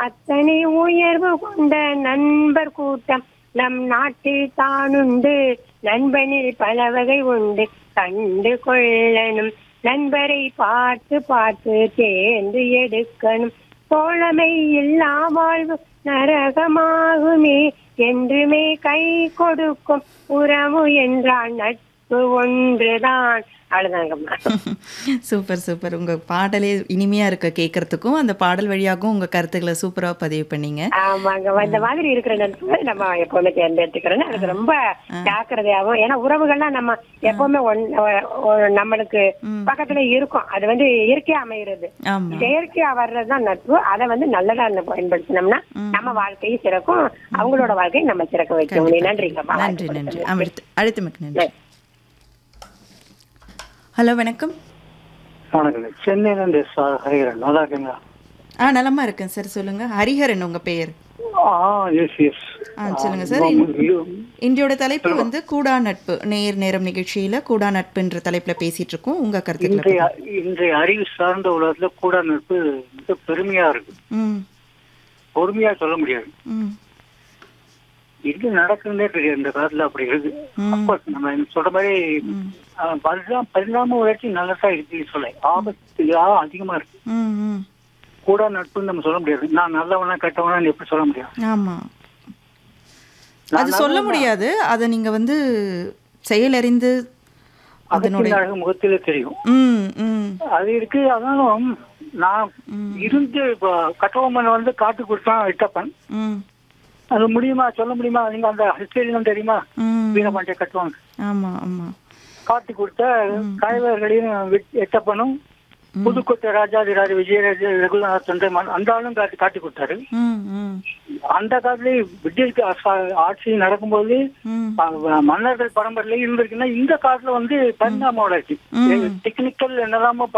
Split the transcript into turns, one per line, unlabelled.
அத்தனை உயர்வு கொண்ட நண்பர் கூட்டம் நம் நாட்டில் தானுண்டு நண்பனில் பல வகை உண்டு கண்டு கொள்ளணும் நண்பரை பார்த்து பார்த்து தேர்ந்து எடுக்கணும் தோழமை இல்லா வாழ்வு நரகமாகுமே என்றுமே கை கொடுக்கும் உறவு என்றால் நட்பு ஒன்றுதான் அவ்வளவுதாங்கம்மா
சூப்பர் சூப்பர் உங்க பாடலே இனிமையா இருக்க கேட்கறதுக்கும் அந்த பாடல் வழியாகவும் உங்க கருத்துக்களை சூப்பரா பதிவு பண்ணீங்க
ஆமாங்க இந்த மாதிரி இருக்கிற நட்பு நம்ம எப்பவுமே தேர்ந்தெடுத்துக்கிறோம் அதுக்கு ரொம்ப ஜாக்கிரதையாகும் ஏன்னா உறவுகள்லாம் நம்ம எப்பவுமே ஒன்- ஒ- ஒ- நம்மளுக்கு பக்கத்துல இருக்கும் அது வந்து இயற்கையா அமைகிறது
ஆமா
செயற்கையா வர்றதுதான் நட்பு அதை வந்து நல்லதா நம்ம பயன்படுத்தினோம்னா நம்ம வாழ்க்கையும் சிறக்கும் அவங்களோட வாழ்க்கையை நம்ம சிறக்க வைக்க முடியும் நன்றிங்கம்மா
நன்றி நன்றி அமிழ்த்து அழுத்தமிக்கு நன்றி ஹலோ வணக்கம்
வணக்கம் சென்னையிலேருந்து சார் ஹரிகரன் நல்லா இருக்கீங்களா
ஆ நலமா இருக்கேன் சார் சொல்லுங்க ஹரிஹரன் உங்க பெயர்
ஆ எஸ் எஸ்
ஆ சொல்லுங்க சார் இன்றையோட தலைப்பு வந்து கூடா நட்பு நேர் நேரம் நிகழ்ச்சியில கூடா நட்புன்ற தலைப்புல பேசிட்டு இருக்கோம் உங்க கருத்துக்களை
இன்றைய இன்றைய அறிவு சார்ந்த உலகத்துல கூட நட்பு மிக பெருமையா இருக்கு
ம்
பொறுமையா சொல்ல முடியாது
ம்
இது நடக்குதுன்னே தெரியாது இந்த காலத்துல அப்படி இருக்கு அப்ப நம்ம சொல்ற மாதிரி ஆஹ், பரிணாம பரிணாம வளர்ச்சி நல்லதா இருக்கு சொல்ல ஆபத்து யா- அதிகமா இருக்கு
ம் ம்
கூட நட்புன்னு நம்ம சொல்ல முடியாது நான் நல்லவனா கெட்டவனா எப்படி சொல்ல முடியும்
ஆமா அது சொல்ல முடியாது அதை நீங்க வந்து செயலறிந்து அதனுடைய
அகத்தின் முகத்திலே தெரியும்
ம் ம்
அது இருக்கு ஆனாலும் நான் இருந்து இப்போ கட்டபொம்மன் வந்து காட்டு கொடுத்தான் இட்டப்பன்
ம்
அது முடியுமா சொல்ல முடியுமா நீங்க அந்த ஹிஸ்டரியெல்லாம் தெரியுமா
ம்
வீரபாண்டிய கட்டுவாங்க
ஆமா ஆமா
காட்டி கொடுத்த காய்வர்களையும் விட்- எட்டப்பனும் புதுக்கோட்டை ராஜாதிராஜ விஜயராஜ ரகுநாத் தொண்டைமான் அந்த ஆளும் காட்டி காட்டி கொடுத்தாரு
ம் ம்
அந்த காலத்துலயே பிரிட்டிஷ் ஆ- ஆட்சி நடக்கும்போது
ம்
அ, மன்னர்கள் பரம்பரையில இருந்திருக்குன்னா இந்த காலத்துல வந்து பரிணாம வளர்ச்சி
ம்.
டெக்னிக்கல் என்னெல்லாமோ